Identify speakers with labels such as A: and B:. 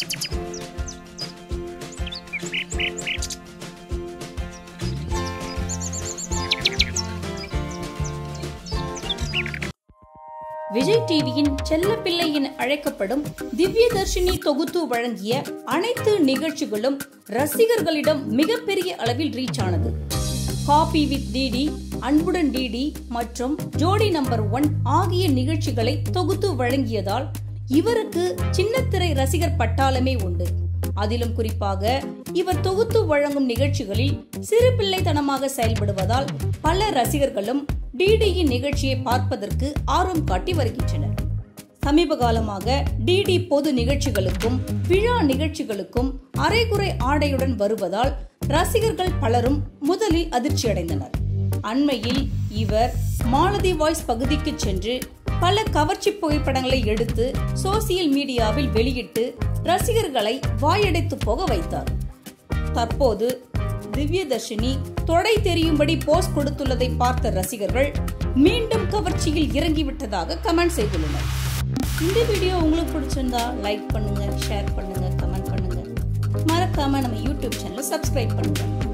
A: விஜய் டிவியின் செல்லப்பிள்ளை என அழைக்கப்படும் திவ்யதர்ஷினி தொகுத்து வழங்கிய அனைத்து நிகழ்ச்சிகளும் ரசிகர்களிடம் மிகப்பெரிய அளவில் ரீச் ஆனது காபி வித் டிடி அன்புடன் டிடி மற்றும் ஜோடி நம்பர் ஒன் ஆகிய நிகழ்ச்சிகளை தொகுத்து வழங்கியதால் இவருக்கு சின்னத்திரை ரசிகர் பட்டாளமே உண்டு அதிலும் குறிப்பாக இவர் தொகுத்து வழங்கும் நிகழ்ச்சிகளில் சிறு பிள்ளைத்தனமாக செயல்படுவதால் பல ரசிகர்களும் டிடியின் நிகழ்ச்சியை பார்ப்பதற்கு ஆர்வம் காட்டி வருகின்றனர் சமீப காலமாக டிடி பொது நிகழ்ச்சிகளுக்கும் விழா நிகழ்ச்சிகளுக்கும் அரைகுறை ஆடையுடன் வருவதால் ரசிகர்கள் பலரும் முதலில் அதிர்ச்சியடைந்தனர் அண்மையில் இவர் மாலதி வாய்ஸ் பகுதிக்கு சென்று பல கவர்ச்சி புகைப்படங்களை எடுத்து சோசியல் மீடியாவில் வெளியிட்டு ரசிகர்களை வாயடைத்து போக வைத்தார் தற்போது திவ்யதர்ஷினி தொடை தெரியும்படி போஸ்ட் கொடுத்துள்ளதை பார்த்த ரசிகர்கள் மீண்டும் கவர்ச்சியில் இறங்கிவிட்டதாக கமெண்ட் செய்துள்ளனர் இந்த வீடியோ உங்களுக்கு பிடிச்சிருந்தா லைக் பண்ணுங்க ஷேர் பண்ணுங்க கமெண்ட் பண்ணுங்க மறக்காம நம்ம யூடியூப் சேனலை சப்ஸ்கிரைப் பண்ணுங்க